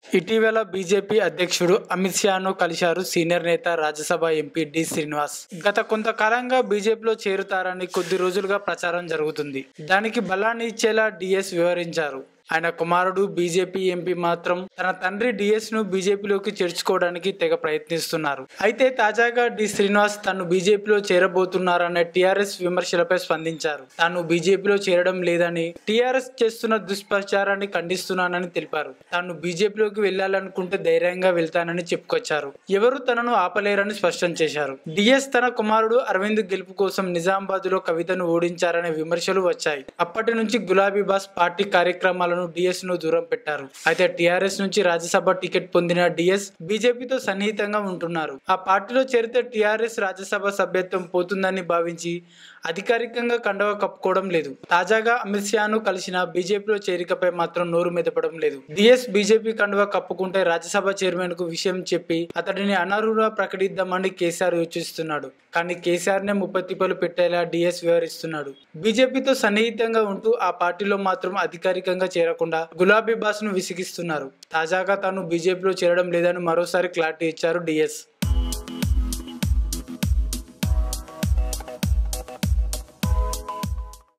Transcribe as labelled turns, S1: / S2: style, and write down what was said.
S1: ఇటీవల బీజేపీ అధ్యక్షుడు అమిత్ షాను కలిశారు సీనియర్ నేత రాజ్యసభ ఎంపీ డి శ్రీనివాస్ గత కొంతకాలంగా బీజేపీలో చేరుతారని కొద్ది రోజులుగా ప్రచారం జరుగుతుంది దానికి బలాన్ని ఇచ్చేలా డిఎస్ వివరించారు ఆయన కుమారుడు బీజేపీ ఎంపీ మాత్రం తన తండ్రి డిఎస్ ను బీజేపీలోకి చేర్చుకోవడానికి తెగ ప్రయత్నిస్తున్నారు అయితే తాజాగా డి శ్రీనివాస్ తను బీజేపీలో చేరబోతున్నారనే టీఆర్ఎస్ విమర్శలపై స్పందించారు తాను బీజేపీలో చేరడం లేదని టీఆర్ఎస్ చేస్తున్న దుష్ప్రచారాన్ని ఖండిస్తున్నానని తెలిపారు తాను బీజేపీలోకి వెళ్లాలనుకుంటే ధైర్యంగా వెళ్తానని చెప్పుకొచ్చారు ఎవరు తనను ఆపలేరని స్పష్టం చేశారు డిఎస్ తన కుమారుడు అరవింద్ గెలుపు కోసం నిజామాబాద్ లో కవితను ఓడించారనే విమర్శలు వచ్చాయి అప్పటి నుంచి గులాబీ బాస్ పార్టీ కార్యక్రమాలను డిఎస్ ను దూరం పెట్టారు అయితే టీఆర్ఎస్ నుంచి రాజ్యసభ టికెట్ పొందిన డిఎస్ బీజేపీతో సన్నిహితంగా ఉంటున్నారు ఆ పార్టీలో చేరితే టీఆర్ఎస్ రాజ్యసభ సభ్యత్వం పోతుందని భావించి అధికారికంగా కండవ కప్పుకోవడం లేదు తాజాగా అమిత్ షాను కలిసిన బీజేపీలో చేరికపై మాత్రం నోరు మెదపడం లేదు డిఎస్ బీజేపీ కండువ కప్పుకుంటే రాజ్యసభ చైర్మన్ కు విషయం చెప్పి అతడిని అనర్హుగా ప్రకటిద్దామని కేసీఆర్ యోచిస్తున్నాడు కానీ కేసీఆర్ నే ముప్పై తిప్పలు పెట్టేలా డిఎస్ వివరిస్తున్నాడు బీజేపీతో సన్నిహితంగా ఉంటూ ఆ పార్టీలో మాత్రం అధికారికంగా చేరకుండా గులాబీ బాస్ ను విసిగిస్తున్నారు తాజాగా తాను బీజేపీలో చేరడం లేదని మరోసారి క్లారిటీ ఇచ్చారు డిఎస్